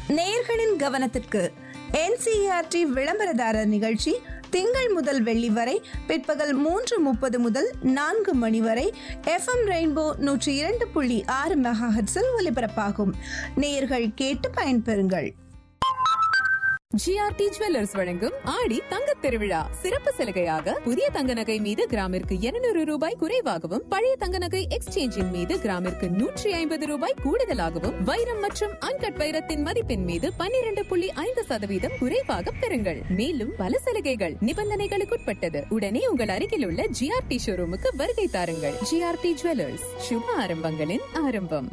நேயர்களின் கவனத்திற்கு என்சிஆர்டி விளம்பரதாரர் நிகழ்ச்சி திங்கள் முதல் வெள்ளி வரை பிற்பகல் மூன்று முப்பது முதல் நான்கு மணி வரை எஃப்எம் ரெயின்போ நூற்றி இரண்டு புள்ளி ஆறு மெகாஹெட்ஸில் ஒலிபரப்பாகும் நேயர்கள் கேட்டு பயன்பெறுங்கள் ஜிஆர்டி ஜுவல்லர்ஸ் வழங்கும் ஆடி தங்க திருவிழா சிறப்பு சலுகையாக புதிய தங்க நகை மீது கிராமிற்கு 200 ரூபாய் குறைவாகவும் பழைய தங்க நகை எக்ஸ்சேஞ்சின் மீது கிராமிற்கு நூற்றி ஐம்பது ரூபாய் கூடுதலாகவும் வைரம் மற்றும் அன்கட் வைரத்தின் மதிப்பின் மீது 12.5% புள்ளி ஐந்து சதவீதம் குறைவாக பெறுங்கள் மேலும் பல சலுகைகள் நிபந்தனைகளுக்குட்பட்டது உடனே உங்கள் அருகில் உள்ள ஜிஆர்டி ஷோரூமுக்கு வருகை தாருங்கள் ஜிஆர்டி ஜுவல்லர்ஸ் சுப ஆரம்பங்களின் ஆரம்பம்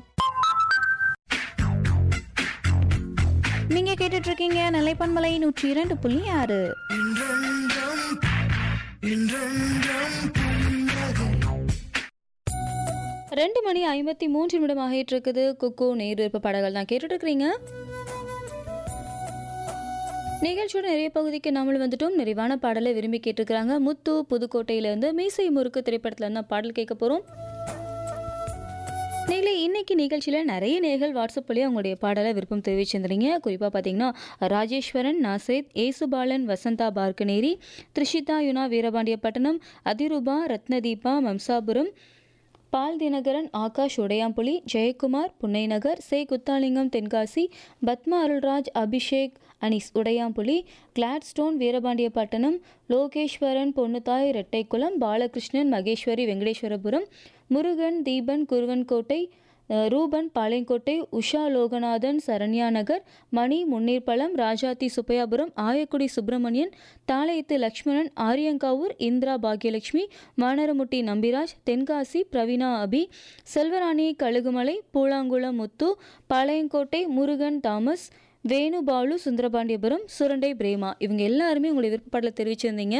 நீங்க கேட்டுட்டு இருக்கீங்க நிலைப்பன்மலை நூற்றி இரண்டு புள்ளி ஆறு ரெண்டு மணி ஐம்பத்தி மூன்று நிமிடம் ஆகிட்டு இருக்குது குக்கு நேர் விருப்ப பாடல்கள் தான் கேட்டுட்டு இருக்கிறீங்க நிகழ்ச்சியோட நிறைய பகுதிக்கு நம்மளும் வந்துட்டோம் நிறைவான பாடலை விரும்பி கேட்டிருக்கிறாங்க முத்து புதுக்கோட்டையிலேருந்து மீசை முறுக்கு திரைப்படத்துல இருந்து தான் பாடல் கேட்க போகிறோம் நீங்களே இன்னைக்கு நிகழ்ச்சியில் நிறைய நேர்கள் வாட்ஸ்அப் வழியாக அவங்களுடைய பாடலை விருப்பம் தெரிவிச்சிருந்தீங்க குறிப்பாக பார்த்தீங்கன்னா ராஜேஸ்வரன் நாசித் ஏசுபாலன் வசந்தா பார்க்கனேரி த்ரிஷிதா யுனா வீரபாண்டியப்பட்டினம் அதிரூபா ரத்னதீபா மம்சாபுரம் பால் தினகரன் ஆகாஷ் உடையாம்புலி ஜெயக்குமார் புன்னைநகர் சே குத்தாலிங்கம் தென்காசி பத்மா அருள்ராஜ் அபிஷேக் அனிஸ் உடையாம்புலி கிளாட்ஸ்டோன் வீரபாண்டியப்பட்டினம் லோகேஸ்வரன் பொன்னுத்தாய் ரெட்டைக்குளம் பாலகிருஷ்ணன் மகேஸ்வரி வெங்கடேஸ்வரபுரம் முருகன் தீபன் குருவன்கோட்டை அஹ், ரூபன் பாளையங்கோட்டை உஷா லோகநாதன் சரண்யா நகர் மணி முன்னீர்பலம் ராஜாத்தி சுப்பையாபுரம் ஆயக்குடி சுப்பிரமணியன் தாளையத்து லக்ஷ்மணன் ஆரியங்காவூர் இந்திரா பாக்யலட்சுமி மானரமுட்டி நம்பிராஜ் தென்காசி பிரவீனா அபி செல்வராணி கழுகுமலை பூலாங்குளம் முத்து பாளையங்கோட்டை முருகன் தாமஸ் வேணுபாலு சுந்தரபாண்டியபுரம் சுரண்டை பிரேமா இவங்க எல்லாருமே உங்களுடைய விருப்பப்பாடலை தெரிவிச்சிருந்தீங்க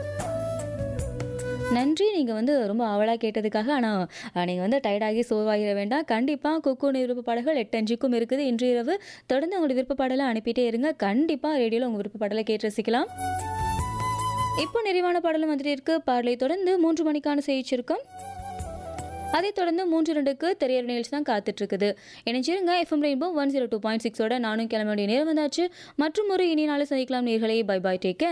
நன்றி நீங்கள் வந்து ரொம்ப ஆவலாக கேட்டதுக்காக ஆனால் நீங்கள் வந்து டயர்டாகி சோர்வாகிட வேண்டாம் கண்டிப்பாக குக்கு விருப்ப பாடல்கள் எட்டு அஞ்சுக்கும் இருக்குது இன்று இரவு தொடர்ந்து உங்களுடைய விருப்ப பாடலை அனுப்பிட்டே இருங்க கண்டிப்பாக ரேடியோவில் உங்கள் விருப்ப பாடலை கேட்டு ரசிக்கலாம் இப்போ நிறைவான பாடலும் வந்துட்டு இருக்கு பாடலை தொடர்ந்து மூன்று மணிக்கான செய்திச்சிருக்கோம் அதைத் தொடர்ந்து மூன்று ரெண்டுக்கு திரையர் நிகழ்ச்சி தான் காத்துட்டு இருக்குது இணைஞ்சிருங்க F M rainbow one zero two point சிக்ஸோட நானும் கிளம்ப வேண்டிய நேரம் வந்தாச்சு மற்றும் ஒரு இனி நாளை சந்திக்கலாம் நேர்களை பை பை டேக்